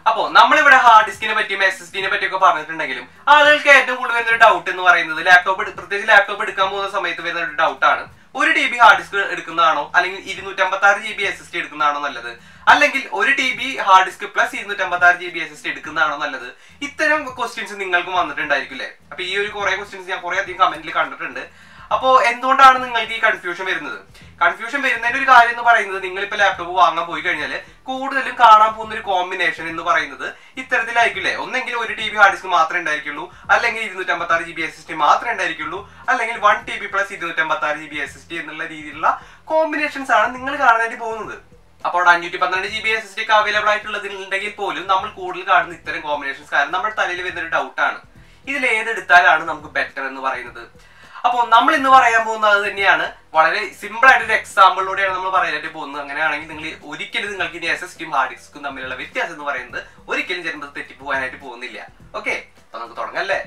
അപ്പോ നമ്മളിവിടെ ഹാർഡ് ഡിസ്കിനെ പറ്റിയും എസ് എസ് ഡിനെ പറ്റിയൊക്കെ പറഞ്ഞിട്ടുണ്ടെങ്കിലും ആളുകൾക്ക് ഏറ്റവും കൂടുതൽ വരുന്ന ഒരു ഡൗട്ട് എന്ന് പറയുന്നത് ലാപ്ടോപ്പ് പ്രത്യേകിച്ച് ലാപ്ടോപ്പ് എടുക്കാൻ പോകുന്ന സമയത്ത് വരുന്ന ഒരു ഡൗട്ടാണ് ഒരു ടി ബി ഹാർഡ് ഡിസ്ക് എടുക്കുന്നതാണോ അല്ലെങ്കിൽ ഇരുന്നൂറ്റമ്പത്തി ആറ് G B S S D എടുക്കുന്നതാണോ നല്ലത് അല്ലെങ്കിൽ ഒരു T B hard disk plus ഇരുന്നൂറ്റമ്പത്തി ആറ് G B S S D എടുക്കുന്നതാണോ നല്ലത് ഇത്തരം ക്വസ്റ്റ്യൻസ് നിങ്ങൾക്കും വന്നിട്ടുണ്ടായിരിക്കും അല്ലേ അപ്പൊ ഈ ഒരു കുറെ ക്വസ്റ്റ്യൻസ് ഞാൻ കുറെ അധികം കമന്റിൽ കണ്ടിട്ടുണ്ട് അപ്പോ എന്തുകൊണ്ടാണ് നിങ്ങൾക്ക് ഈ കൺഫ്യൂഷൻ വരുന്നത് കൺഫ്യൂഷൻ വരുന്നതിന്റെ ഒരു കാര്യം എന്ന് പറയുന്നത് നിങ്ങൾ ഇപ്പൊ ലാപ്ടോപ്പ് വാങ്ങാൻ പോയി കഴിഞ്ഞാൽ കൂടുതലും കാണാൻ പോകുന്ന ഒരു കോമ്പിനേഷൻ എന്ന് പറയുന്നത് ഇത്തരത്തിലായിരിക്കില്ലേ ഒന്നെങ്കിൽ ഒരു ടി ബി ഹാർഡ് ഡിസ്ക് മാത്രമേ ഉണ്ടായിരിക്കുള്ളൂ അല്ലെങ്കിൽ ഇരുന്നൂറ്റമ്പത്തി ആറ് G B S S D മാത്രമേ ഉണ്ടായിരിക്കുള്ളൂ അല്ലെങ്കിൽ വൺ ടി ബി പ്ലസ് ഇരുന്നൂറ്റമ്പത്തി ആറ് G B S S D എന്നുള്ള രീതിയിലുള്ള കോമ്പിനേഷൻസ് ആണ് നിങ്ങൾ കാണാനായിട്ട് പോകുന്നത് അപ്പോൾ അഞ്ഞൂറ്റി പന്ത്രണ്ട് G B S S D ഒക്കെ അവൈലബിൾ ആയിട്ടുള്ളതിലുണ്ടെങ്കിൽ പോലും നമ്മൾ കൂടുതൽ കാണുന്ന ഇത്തരം കോമ്പിനേഷൻസ് കാരണം നമ്മുടെ തലയിൽ വരുന്ന ഒരു ഡൗട്ടാണ് ഇതിൽ ഏതെടുത്താലാണ് നമുക്ക് ബെറ്റർ എന്ന് പറയുന്നത് അപ്പോൾ നമ്മൾ ഇന്ന് പറയാൻ പോകുന്നത് അത് തന്നെയാണ് വളരെ സിമ്പിൾ ആയിട്ട് ഒരു എക്സാമ്പിളിലൂടെയാണ് നമ്മൾ പറയാനായിട്ട് പോകുന്നത് അങ്ങനെയാണെങ്കിൽ നിങ്ങൾ ഒരിക്കലും നിങ്ങൾക്ക് ഇനി എസ് എസ് ടിയും ഹാർഡ് ഡിസ്കും തമ്മിലുള്ള വ്യത്യാസം എന്ന് പറയുന്നത് ഒരിക്കലും ജന്മത്തിൽ തെറ്റിപ്പോകാനായിട്ട് പോകുന്നില്ല ഓക്കെ അപ്പൊ നമുക്ക് തുടങ്ങാം അല്ലേ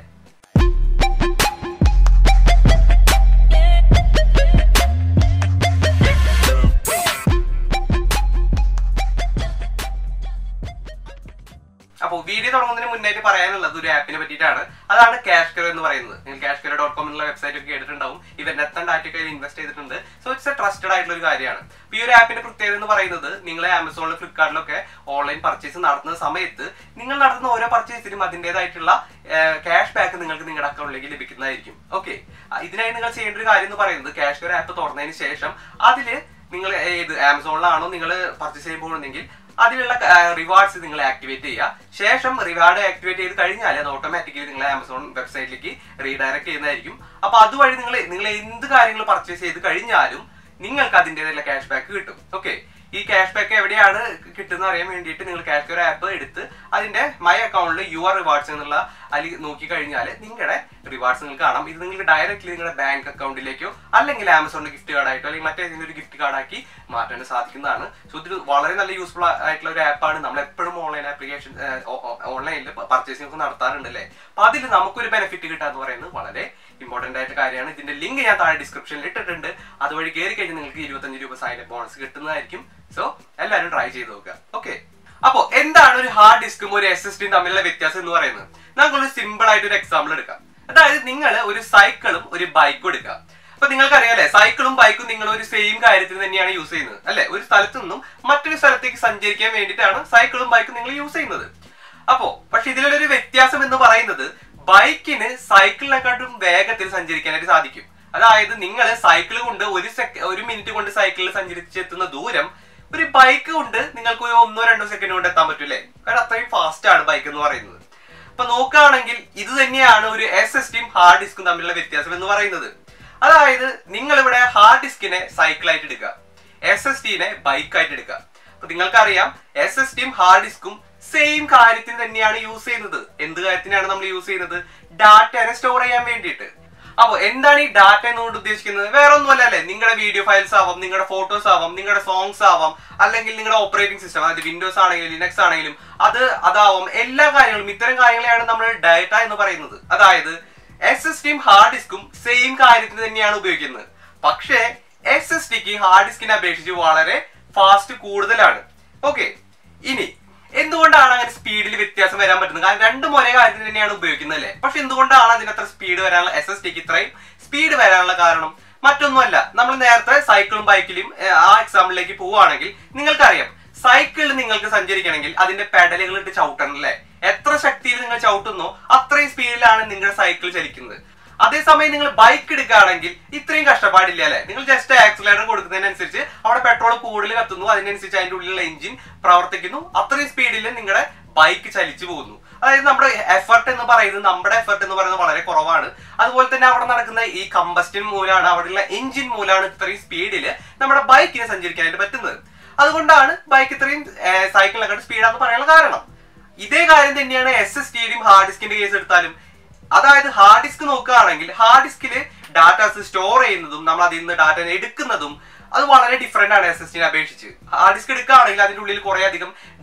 അപ്പോൾ വീഡിയോ തുടങ്ങുന്നതിന് മുന്നായിട്ട് പറയാനുള്ളത് ഒരു ആപ്പിനെ പറ്റിയിട്ടാണ് അതാണ് ക്യാഷ് കെയർ എന്ന് പറയുന്നത് നിങ്ങൾ ക്യാഷ് കെയർ ഡോട്ട് കോം എന്നുള്ള വെബ്സൈറ്റ് ഒക്കെ കേട്ടിട്ടുണ്ടാവും ഇവരുടെ എത്ര ഡാറ്റയൊക്കെ ഇൻവെസ്റ്റ് ചെയ്തിട്ടുണ്ട് സോ ഇറ്റ്സ് എ ട്രസ്റ്റഡ് ആയിട്ടുള്ള ഒരു കാര്യമാണ് അപ്പോൾ ഈ ഒരു ആപ്പിന്റെ പ്രത്യേകത എന്ന് പറയുന്നത് നിങ്ങൾ ആമസോണിലും ഫ്ലിപ്കാർട്ടിലൊക്കെ ഓൺലൈൻ പർച്ചേസ് നടത്തുന്ന സമയത്ത് നിങ്ങൾ നടത്തുന്ന ഓരോ പർച്ചേസിനും അതിൻ്റെതായിട്ടുള്ള ക്യാഷ് ബാക്ക് നിങ്ങൾക്ക് നിങ്ങളുടെ അക്കൗണ്ടിലേക്ക് ലഭിക്കുന്നതായിരിക്കും ഓക്കെ ഇതിനായി നിങ്ങൾ ചെയ്യേണ്ട ഒരു കാര്യം എന്ന് പറയുന്നത് ക്യാഷ് കെയർ ആപ്പ് തുറന്നതിന് ശേഷം അതിൽ നിങ്ങൾ ഏത് ആമസോണിലാണോ നിങ്ങൾ പർച്ചേസ് ചെയ്യാൻ പോകുന്നതെങ്കിൽ അതിലുള്ള റിവാർഡ്സ് നിങ്ങൾ ആക്ടിവേറ്റ് ചെയ്യുക ശേഷം റിവാർഡ് ആക്ടിവേറ്റ് ചെയ്ത് കഴിഞ്ഞാൽ അത് ഓട്ടോമാറ്റിക്കലി നിങ്ങൾ ആമസോൺ വെബ്സൈറ്റിലേക്ക് റീഡയറക്ട് ചെയ്യുന്നതായിരിക്കും അപ്പൊ അതുവഴി നിങ്ങൾ നിങ്ങൾ എന്ത് കാര്യങ്ങൾ പർച്ചേസ് ചെയ്ത് കഴിഞ്ഞാലും നിങ്ങൾക്ക് അതിൻ്റെതായുള്ള ക്യാഷ് ബാക്ക് കിട്ടും ഓക്കെ ഈ ക്യാഷ് ബാക്ക് എവിടെയാണ് കിട്ടുന്നത് അറിയാൻ വേണ്ടിയിട്ട് നിങ്ങൾ ക്യാഷ് കെയർ ആപ്പ് എടുത്ത് അതിന്റെ മൈ അക്കൗണ്ടിൽ യുവർ റിവാർഡ്സ് എന്നുള്ള അതിൽ നോക്കി കഴിഞ്ഞാൽ നിങ്ങളുടെ റിവാർഡ്സ് നിങ്ങൾക്ക് കാണാം ഇത് നിങ്ങൾക്ക് ഡയറക്റ്റ്ലി നിങ്ങളുടെ ബാങ്ക് അക്കൗണ്ടിലേക്കോ അല്ലെങ്കിൽ ആമസോണിന്റെ ഗിഫ്റ്റ് കാർഡായിട്ടോ അല്ലെങ്കിൽ മറ്റേതെങ്കിലും ഒരു ഗിഫ്റ്റ് കാർഡാക്കി മാറ്റാൻ സാധിക്കുന്നതാണ് സോ ഇത് വളരെ നല്ല യൂസ്ഫുൾ ആയിട്ടുള്ള ഒരു ആപ്പാണ് നമ്മൾ എപ്പോഴും ഓൺലൈൻ ആപ്ലിക്കേഷൻ ഓൺലൈനിൽ പർച്ചേസിംഗ് ഒക്കെ നടത്താറുണ്ട് അല്ലേ അപ്പൊ അതിൽ നമുക്കൊരു ബെനിഫിറ്റ് കിട്ടുക എന്ന് പറയുന്നത് വളരെ ഇമ്പോർട്ടന്റ് ആയിട്ട് കാര്യമാണ് ഇതിന്റെ ലിങ്ക് ഞാൻ താഴെ ഡിസ്ക്രിപ്ഷനിൽ ഇട്ടിട്ടുണ്ട് അതുവഴി കയറി കഴിഞ്ഞാൽ നിങ്ങൾക്ക് ഇരുപത്തഞ്ച് രൂപ സൈൻ ബോണസ് കിട്ടുന്നതായിരിക്കും സോ എല്ലാവരും ട്രൈ ചെയ്ത് നോക്കുക ഓക്കെ അപ്പോ എന്താണ് ഒരു ഹാർഡ് ഡിസ്കും ഒരു എസ് എസ് ഡിയും തമ്മിലുള്ള വ്യത്യാസം എന്ന് പറയുന്നത് നമുക്കൊരു സിമ്പിൾ ആയിട്ട് ഒരു എക്സാമ്പിൾ എടുക്കാം അതായത് നിങ്ങൾ ഒരു സൈക്കിളും ഒരു ബൈക്കും എടുക്കുക അപ്പൊ നിങ്ങൾക്കറിയാലേ സൈക്കിളും ബൈക്കും നിങ്ങൾ ഒരു സെയിം കാര്യത്തിന് തന്നെയാണ് യൂസ് ചെയ്യുന്നത് അല്ലെ ഒരു സ്ഥലത്തു നിന്നും മറ്റൊരു സ്ഥലത്തേക്ക് സഞ്ചരിക്കാൻ വേണ്ടിയിട്ടാണ് സൈക്കിളും ബൈക്കും നിങ്ങൾ യൂസ് ചെയ്യുന്നത് അപ്പോ പക്ഷെ ഇതിലുള്ള ഒരു വ്യത്യാസം എന്ന് പറയുന്നത് ബൈക്കിന് സൈക്കിളിനെക്കാട്ടും വേഗത്തിൽ സഞ്ചരിക്കാനായിട്ട് സാധിക്കും അതായത് നിങ്ങൾ സൈക്കിൾ കൊണ്ട് ഒരു സെക്ക ഒരു മിനിറ്റ് കൊണ്ട് സൈക്കിളിൽ സഞ്ചരിച്ചെത്തുന്ന ദൂരം ഒരു ബൈക്ക് കൊണ്ട് നിങ്ങൾക്ക് ഒരു ഒന്നോ രണ്ടോ സെക്കൻഡ് കൊണ്ട് എത്താൻ പറ്റൂലേ കാരണം അത്രയും ഫാസ്റ്റ് ആണ് ബൈക്ക് എന്ന് പറയുന്നത് അപ്പൊ നോക്കുകയാണെങ്കിൽ ഇത് തന്നെയാണ് ഒരു എസ് എസ് ടിയും ഹാർഡ് ഡിസ്കും തമ്മിലുള്ള വ്യത്യാസം എന്ന് പറയുന്നത് അതായത് നിങ്ങൾ ഇവിടെ ഹാർഡ് ഡിസ്കിനെ സൈക്കിളായിട്ട് എടുക്കുക എസ് എസ് ടിനെ ബൈക്കായിട്ട് എടുക്കുക അപ്പൊ നിങ്ങൾക്കറിയാം എസ് എസ് ടിയും ഹാർഡ് ഡിസ്കും സെയിം കാര്യത്തിന് തന്നെയാണ് യൂസ് ചെയ്യുന്നത് എന്ത് കാര്യത്തിനാണ് നമ്മൾ യൂസ് ചെയ്യുന്നത് ഡാറ്റനെ സ്റ്റോർ ചെയ്യാൻ വേണ്ടിയിട്ട് അപ്പൊ എന്താണ് ഈ ഡാറ്റ എന്നുകൊണ്ട് ഉദ്ദേശിക്കുന്നത് വേറെ ഒന്നുമല്ല അല്ലേ നിങ്ങളുടെ വീഡിയോ ഫയൽസ് ആവാം നിങ്ങളുടെ ഫോട്ടോസ് ആവാം നിങ്ങളുടെ സോങ്സ് ആവാം അല്ലെങ്കിൽ നിങ്ങളുടെ ഓപ്പറേറ്റിംഗ് സിസ്റ്റം അതായത് വിൻഡോസ് ആണെങ്കിലും ലിനക്സ് ആണെങ്കിലും അത് അതാവാം എല്ലാ കാര്യങ്ങളും ഇത്തരം കാര്യങ്ങളെയാണ് നമ്മൾ ഡാറ്റ എന്ന് പറയുന്നത് അതായത് എസ് എസ് ടിയും ഹാർഡ് ഡിസ്കും സെയിം കാര്യത്തിന് തന്നെയാണ് ഉപയോഗിക്കുന്നത് പക്ഷേ എസ് എസ് ടിക്ക് ഹാർഡ് ഡിസ്കിനെ അപേക്ഷിച്ച് വളരെ ഫാസ്റ്റ് കൂടുതലാണ് ഓക്കെ ഇനി എന്തുകൊണ്ടാണ് അങ്ങനെ സ്പീഡിൽ വ്യത്യാസം വരാൻ പറ്റുന്നത് കാരണം രണ്ടും ഒരേ കാര്യത്തിന് തന്നെയാണ് ഉപയോഗിക്കുന്നത് അല്ലേ പക്ഷെ എന്തുകൊണ്ടാണ് അതിന് അത്ര സ്പീഡ് വരാനുള്ള എസ് എസ് ടിക്ക് ഇത്രയും സ്പീഡ് വരാനുള്ള കാരണം മറ്റൊന്നുമല്ല നമ്മൾ നേരത്തെ സൈക്കിളും ബൈക്കിലും ഏർ, ആ എക്സാമ്പിളിലേക്ക് പോവുകയാണെങ്കിൽ നിങ്ങൾക്കറിയാം സൈക്കിളിൽ നിങ്ങൾക്ക് സഞ്ചരിക്കണമെങ്കിൽ അതിന്റെ പെഡലുകൾ ഇട്ട് ചവിട്ടണം അല്ലേ എത്ര ശക്തിയിൽ നിങ്ങൾ ചവിട്ടുന്നോ അത്രയും സ്പീഡിലാണ് നിങ്ങളുടെ സൈക്കിൾ ചലിക്കുന്നത് അതേസമയം നിങ്ങൾ ബൈക്ക് എടുക്കുകയാണെങ്കിൽ ഇത്രയും കഷ്ടപ്പാടില്ല അല്ലെ നിങ്ങൾ ജസ്റ്റ് ആക്സിലേറ്റർ കൊടുക്കുന്നതിനനുസരിച്ച് അവിടെ പെട്രോൾ കൂടുതൽ കത്തുന്നു അതിനനുസരിച്ച് അതിന്റെ ഉള്ളിലുള്ള എഞ്ചിൻ പ്രവർത്തിക്കുന്നു അത്രയും സ്പീഡിൽ നിങ്ങളുടെ ബൈക്ക് ചലിച്ചു പോകുന്നു അതായത് നമ്മുടെ എഫർട്ട് എന്ന് പറയുന്നത് നമ്മുടെ എഫർട്ട് എന്ന് പറയുന്നത് വളരെ കുറവാണ് അതുപോലെ തന്നെ അവിടെ നടക്കുന്ന ഈ കമ്പസ്റ്റൻ മൂലമാണ് അവിടെയുള്ള എഞ്ചിൻ മൂലമാണ് ഇത്രയും സ്പീഡിൽ നമ്മുടെ ബൈക്കിനെ സഞ്ചരിക്കാനായിട്ട് പറ്റുന്നത് അതുകൊണ്ടാണ് ബൈക്ക് ഇത്രയും സൈക്കിളിനെക്കാട്ട് സ്പീഡാന്ന് പറയാനുള്ള കാരണം ഇതേ കാര്യം തന്നെയാണ് എസ് എസ് ടിയുടെയും ഹാർഡ് ഡിസ്കിന്റെ കേസ് എടുത്താലും അതായത് ഹാർഡ് ഡിസ്ക് നോക്കുകയാണെങ്കിൽ ഹാർഡ് ഡിസ്കിൽ ഡാറ്റാസ് സ്റ്റോർ ചെയ്യുന്നതും നമ്മൾ അതിൽ നിന്ന് ഡാറ്റ എടുക്കുന്നതും അത് വളരെ ഡിഫറെന്റ് ആണ് എസ് എസ് ടിനെ അപേക്ഷിച്ച് ഹാർഡ് ഡിസ്ക് എടുക്കുകയാണെങ്കിൽ അതിന്റെ ഉള്ളിൽ കുറെ അധികം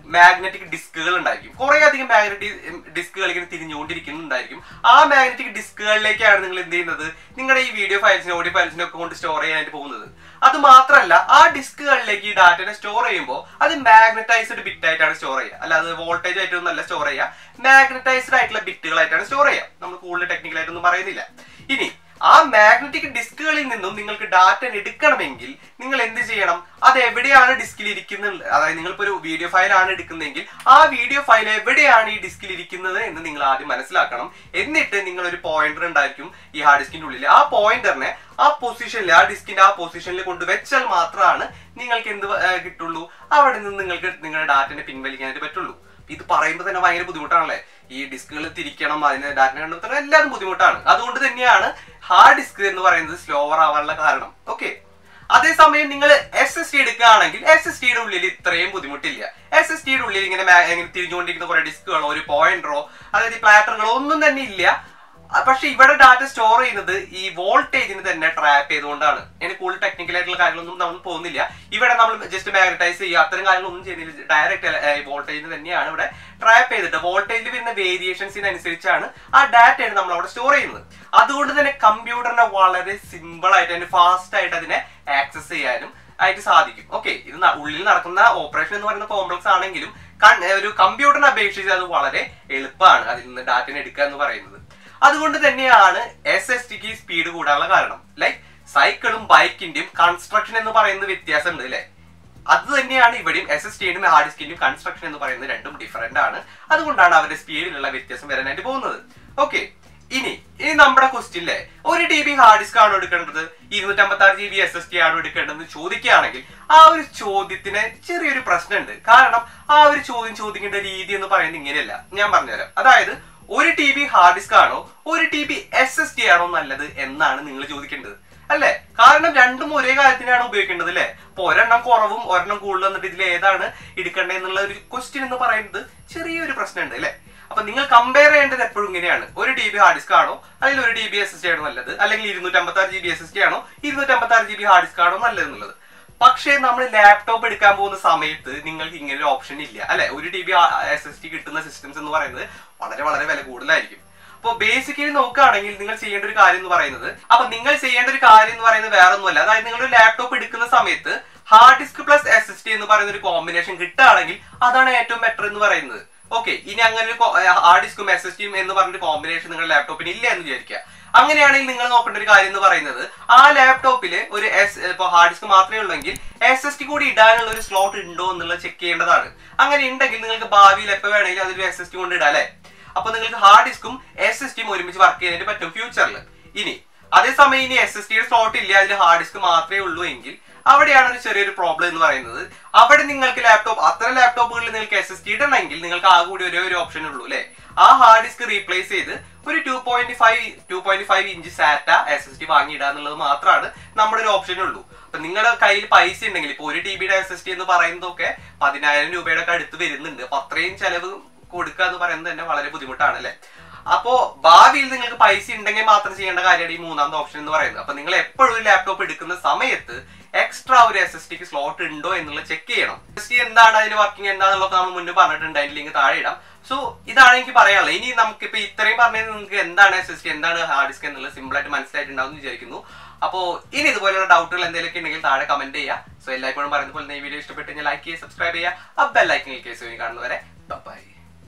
മാഗ്നറ്റിക് ഡിസ്കുകൾ ഉണ്ടായിരിക്കും കുറെ അധികം മാഗ്നറ്റിക് ഡിസ്കുകൾ ഇങ്ങനെ തിരിഞ്ഞുകൊണ്ടിരിക്കുന്നുണ്ടായിരിക്കും ആ മാഗ്നറ്റിക് ഡിസ്കുകളിലേക്കാണ് നിങ്ങൾ എന്ത് ചെയ്യുന്നത് നിങ്ങളുടെ ഈ വീഡിയോ ഫയൽസിനും ഓഡിയോ ഫയൽസിനും ഒക്കെ കൊണ്ട് സ്റ്റോർ ചെയ്യാനായിട്ട് പോകുന്നത് അത് മാത്രമല്ല ആ ഡിസ്കുകളിലേക്ക് ഈ ഡാറ്റനെ സ്റ്റോർ ചെയ്യുമ്പോൾ അത് മാഗ്നറ്റൈസ്ഡ് ബിറ്റ് ആയിട്ടാണ് സ്റ്റോർ ചെയ്യുക അല്ലാതെ വോൾട്ടേജ് ആയിട്ടൊന്നും അല്ല സ്റ്റോർ ചെയ്യുക മാഗ്നറ്റൈസ്ഡ് ആയിട്ടുള്ള ബിറ്റുകളായിട്ടാണ് സ്റ്റോർ ചെയ്യുക നമ്മൾ കൂടുതൽ ടെക്നിക്കൽ ആയിട്ടൊന്നും പറയുന്നില്ല ഇനി ആ മാഗ്നറ്റിക് ഡിസ്കുകളിൽ നിന്നും നിങ്ങൾക്ക് ഡാറ്റ എടുക്കണമെങ്കിൽ നിങ്ങൾ എന്ത് ചെയ്യണം അത് എവിടെയാണ് ഡിസ്കിൽ ഇരിക്കുന്നത് അതായത് നിങ്ങളിപ്പോ ഒരു വീഡിയോ ഫയൽ ആണ് എടുക്കുന്നതെങ്കിൽ ആ വീഡിയോ ഫയൽ എവിടെയാണ് ഈ ഡിസ്കിൽ ഇരിക്കുന്നത് എന്ന് നിങ്ങൾ ആദ്യം മനസ്സിലാക്കണം എന്നിട്ട് നിങ്ങൾ ഒരു പോയിന്റർ ഉണ്ടായിരിക്കും ഈ ഹാർഡ് ഡിസ്കിന്റെ ഉള്ളിൽ ആ പോയിന്ററിനെ ആ പൊസിഷനിൽ ആ ഡിസ്കിന്റെ ആ പൊസിഷനിൽ കൊണ്ട് വെച്ചാൽ മാത്രമാണ് നിങ്ങൾക്ക് എന്ത് ഏർ കിട്ടുള്ളൂ അവിടെ നിന്ന് നിങ്ങൾക്ക് നിങ്ങളുടെ ഡാറ്റനെ പിൻവലിക്കാനായിട്ട് പറ്റുള്ളൂ ഇത് പറയുമ്പോൾ തന്നെ ഭയങ്കര ബുദ്ധിമുട്ടാണല്ലേ ഈ ഡിസ്കുകൾ തിരിക്കണം അതിന് ഡാറ്റ കണ്ടെത്തണം എല്ലാതും ബുദ്ധിമുട്ടാണ് അതുകൊണ്ട് തന്നെയാണ് ഹാർഡ് ഡിസ്ക് എന്ന് പറയുന്നത് സ്ലോവർ ആവാനുള്ള കാരണം ഓക്കെ അതേസമയം നിങ്ങൾ എസ് എസ് ടി എടുക്കുകയാണെങ്കിൽ എസ് എസ് ടിയുടെ ഉള്ളിൽ ഇത്രയും ബുദ്ധിമുട്ടില്ല എസ് എസ് ടിയുടെ ഉള്ളിൽ ഇങ്ങനെ മാ- ഇങ്ങനെ തിരിഞ്ഞുകൊണ്ടിരിക്കുന്ന കുറെ ഡിസ്കുകളോ ഒരു പോയിന്ററോ അതായത് പ്ലാറ്ററുകളോ ഒന്നും തന്നെ ഇല്ല അഹ് പക്ഷെ ഇവിടെ ഡാറ്റ സ്റ്റോർ ചെയ്യുന്നത് ഈ വോൾട്ടേജിന് തന്നെ ട്രാപ്പ് ചെയ്തുകൊണ്ടാണ് അതിന് കൂടുതൽ ടെക്നിക്കൽ ആയിട്ടുള്ള കാര്യങ്ങളൊന്നും നമ്മൾ പോകുന്നില്ല ഇവിടെ നമ്മൾ ജസ്റ്റ് മാഗ്നറ്റൈസ് ചെയ്യുക അത്തരം കാര്യങ്ങളൊന്നും ചെയ്യുന്നില്ല ഡയറക്റ്റ് വോൾട്ടേജിന് തന്നെയാണ് ഇവിടെ ട്രാപ്പ് ചെയ്തിട്ട് വോൾട്ടേജിൽ വരുന്ന വേരിയേഷൻസിനനുസരിച്ചാണ് ആ ഡാറ്റയാണ് നമ്മൾ അവിടെ സ്റ്റോർ ചെയ്യുന്നത് അതുകൊണ്ട് തന്നെ കമ്പ്യൂട്ടറിനെ വളരെ സിമ്പിൾ ആയിട്ട് അതിന് ഫാസ്റ്റ് ആയിട്ട് അതിനെ ആക്സസ് ചെയ്യാനും ആയിട്ട് സാധിക്കും ഓക്കെ ഇത് ന- ഉള്ളിൽ നടക്കുന്ന ഓപ്പറേഷൻ എന്ന് പറയുന്ന കോംപ്ലക്സ് ആണെങ്കിലും കൺ- ഒരു കമ്പ്യൂട്ടറിനെ അപേക്ഷിച്ച് അത് വളരെ എളുപ്പമാണ് അതിൽ നിന്ന് ഡാറ്റനെ എടുക്കുക എന്ന് പറയുന്നത് അതുകൊണ്ട് തന്നെയാണ് എസ് എസ് ടിക്ക് സ്പീഡ് കൂടാനുള്ള കാരണം ലൈക്ക് സൈക്കിളും ബൈക്കിന്റെയും കൺസ്ട്രക്ഷൻ എന്ന് പറയുന്ന വ്യത്യാസം ഉണ്ട് അല്ലേ അത് തന്നെയാണ് ഇവിടെയും എസ് എസ് ടിയുടെയും ഹാർഡ് ഡിസ്കിന്റെയും കൺസ്ട്രക്ഷൻ എന്ന് പറയുന്നത് രണ്ടും ഡിഫറെന്റ് ആണ് അതുകൊണ്ടാണ് അവരുടെ സ്പീഡിലുള്ള വ്യത്യാസം വരാനായിട്ട് പോകുന്നത് ഓക്കെ ഇനി ഇനി നമ്മുടെ ക്വസ്റ്റ്യനിലെ ഒരു ടി ബി ഹാർഡ് ഡിസ്ക് ആണോ എടുക്കേണ്ടത് ഇരുന്നൂറ്റമ്പത്തി ആറ് G B S S D ആണോ എടുക്കേണ്ടത് ചോദിക്കുകയാണെങ്കിൽ ആ ഒരു ചോദ്യത്തിന് ചെറിയൊരു പ്രശ്നമുണ്ട് കാരണം ആ ഒരു ചോദ്യം ചോദിക്കേണ്ട രീതി എന്ന് പറയുന്നത് ഇങ്ങനെയല്ല ഞാൻ പറഞ്ഞുതരാം അതായത് ഒരു ടി ബി ഹാർഡ് ഡിസ്ക് ആണോ ഒരു T B S S D ആണോ നല്ലത് എന്നാണ് നിങ്ങൾ ചോദിക്കേണ്ടത് അല്ലേ കാരണം രണ്ടും ഒരേ കാര്യത്തിനാണ് ഉപയോഗിക്കേണ്ടത് അല്ലേ അപ്പൊ ഒരെണ്ണം കുറവും ഒരെണ്ണം കൂടുതൽ എന്നിട്ട് ഇതിൽ ഏതാണ് എടുക്കേണ്ടത് എന്നുള്ള ഒരു ക്വസ്റ്റ്യൻ എന്ന് പറയുന്നത് ചെറിയൊരു പ്രശ്നമുണ്ട് അല്ലേ അപ്പൊ നിങ്ങൾ കമ്പയർ ചെയ്യേണ്ടത് എപ്പോഴും ഇങ്ങനെയാണ് ഒരു ടി ബി ഹാർഡ് ഡിസ്ക് ആണോ അല്ലെങ്കിൽ ഒരു T B S S D ആണോ നല്ലത് അല്ലെങ്കിൽ ഇരുന്നൂറ്റമ്പത്തി ആറ് G B S S D ആണോ ഇരുന്നൂറ്റമ്പത്തി ആറ് ജി ബി ഹാർഡ് ഡിസ്ക് ആണോ നല്ലത് എന്നുള്ളത് പക്ഷേ നമ്മൾ ലാപ്ടോപ്പ് എടുക്കാൻ പോകുന്ന സമയത്ത് നിങ്ങൾക്ക് ഇങ്ങനെ ഒരു ഓപ്ഷൻ ഇല്ല അല്ലെ ഒരു T B S S D കിട്ടുന്ന സിസ്റ്റംസ് എന്ന് പറയുന്നത് വളരെ വളരെ വില കൂടുതലായിരിക്കും അപ്പൊ ബേസിക്കലി നോക്കുകയാണെങ്കിൽ നിങ്ങൾ ചെയ്യേണ്ട ഒരു കാര്യം എന്ന് പറയുന്നത് അപ്പൊ നിങ്ങൾ ചെയ്യേണ്ട ഒരു കാര്യം എന്ന് പറയുന്നത് വേറെ ഒന്നുമല്ല അതായത് നിങ്ങളൊരു ലാപ്ടോപ്പ് എടുക്കുന്ന സമയത്ത് hard disk plus S S D എന്ന് പറയുന്ന ഒരു കോമ്പിനേഷൻ കിട്ടുകയാണെങ്കിൽ അതാണ് ഏറ്റവും ബെറ്റർ എന്ന് പറയുന്നത് ഓക്കെ ഇനി അങ്ങനെ ഒരു ഹാർഡ് ഡിസ്കും എസ് എസ് ടിയും എന്ന് പറഞ്ഞൊരു കോമ്പിനേഷൻ നിങ്ങളുടെ ലാപ്ടോപ്പിന് ഇല്ല എന്ന് വിചാരിക്കുക അങ്ങനെയാണെങ്കിൽ നിങ്ങൾ നോക്കേണ്ട ഒരു കാര്യം എന്ന് പറയുന്നത് ആ ലാപ്ടോപ്പിൽ ഒരു എസ് ഇപ്പൊ ഹാർഡ് ഡിസ്ക് മാത്രമേ ഉള്ളെങ്കിൽ എസ് എസ് ടി കൂടി ഇടാനുള്ള ഒരു സ്ലോട്ട് ഉണ്ടോ എന്നുള്ളത് ചെക്ക് ചെയ്യേണ്ടതാണ് അങ്ങനെ ഉണ്ടെങ്കിൽ നിങ്ങൾക്ക് ഭാവിയിൽ എപ്പോൾ വേണമെങ്കിലും അതൊരു എസ് എസ് ടി കൊണ്ട് ഇടാം അല്ലേ അപ്പൊ നിങ്ങൾക്ക് ഹാർഡ് ഡിസ്കും എസ് എസ് ടിയും ഒരുമിച്ച് വർക്ക് ചെയ്യാനായിട്ട് പറ്റും ഫ്യൂച്ചറിൽ ഇനി അതേസമയം ഇനി എസ് എസ് ടിയുടെ സ്ലോട്ട് ഇല്ല അതിൽ ഹാർഡ് ഡിസ്ക് മാത്രമേ ഉള്ളൂ എങ്കിൽ അവിടെയാണ് ഒരു ചെറിയൊരു പ്രോബ്ലം എന്ന് പറയുന്നത് അവിടെ നിങ്ങൾക്ക് ലാപ്ടോപ്പ് അത്തരം ലാപ്ടോപ്പുകളിൽ നിങ്ങൾക്ക് എസ് എസ് ടി ഇടണമെങ്കിൽ നിങ്ങൾക്ക് ആകെ കൂടി ഒരേ ഒരു ഓപ്ഷൻ ഉള്ളൂ അല്ലെ ആ ഹാർഡ് ഡിസ്ക് റീപ്ലേസ് ചെയ്ത് ഒരു two point five two point five inch SATA S S D വാങ്ങിയിടുക എന്നുള്ളത് മാത്രമാണ് നമ്മുടെ ഒരു ഓപ്ഷൻ ഉള്ളൂ അപ്പൊ നിങ്ങളുടെ കയ്യിൽ പൈസ ഉണ്ടെങ്കിൽ ഇപ്പൊ ഒരു ടി ബിയുടെ എസ് എസ് ടി എന്ന് പറയുന്നതൊക്കെ പതിനായിരം രൂപയുടെ ഒക്കെ അടുത്ത് വരുന്നുണ്ട് അപ്പൊ അത്രയും ചെലവ് കൊടുക്കുക എന്ന് പറയുന്നത് തന്നെ വളരെ ബുദ്ധിമുട്ടാണ് അല്ലെ അപ്പോ ഭാവിയിൽ നിങ്ങൾക്ക് പൈസ ഉണ്ടെങ്കിൽ മാത്രം ചെയ്യേണ്ട കാര്യമാണ് ഈ മൂന്നാമത്തെ ഓപ്ഷൻ എന്ന് പറയുന്നത് അപ്പൊ നിങ്ങൾ എപ്പോഴും ഒരു ലാപ്ടോപ്പ് എടുക്കുന്ന സമയത്ത് എക്സ്ട്രാ ഒരു എസ് എസ് ടിക്ക് സ്ലോട്ട് ഉണ്ടോ എന്നുള്ളത് ചെക്ക് ചെയ്യണം എസ് ടി എന്താണ് അതിന് വർക്കിംഗ് എന്താണെന്നുള്ളത് നമ്മൾ മുന്നേ പറഞ്ഞിട്ടുണ്ട് അതിന്റെ ലിങ്ക് താഴെ ഇടാം സോ ഇതാണ് എനിക്ക് പറയാനുള്ളത് ഇനി നമുക്ക് ഇപ്പൊ ഇത്രയും പറഞ്ഞത് നിങ്ങൾക്ക് എന്താണ് എസ് എസ് ടി എന്താണ് ഹാർഡ് ഡിസ്ക് എന്നുള്ളത് സിമ്പിൾ ആയിട്ട് മനസ്സിലായിട്ടുണ്ടാവും എന്ന് വിചാരിക്കുന്നു അപ്പോ ഇനി ഇതുപോലുള്ള ഡൗട്ടുകൾ എന്തെങ്കിലുമൊക്കെ ഉണ്ടെങ്കിൽ താഴെ കമന്റ് ചെയ്യുക സോ എല്ലായ്പ്പോഴും പറയുന്ന പോലെ ഈ വീഡിയോ ഇഷ്ടപ്പെട്ട് കഴിഞ്ഞാൽ ലൈക്ക് ചെയ്യുക സബ്സ്ക്രൈബ് ചെയ്യുക ആ ബെൽ ലൈക്കിംഗ് കേസ് കാണുന്നവരെ ബൈ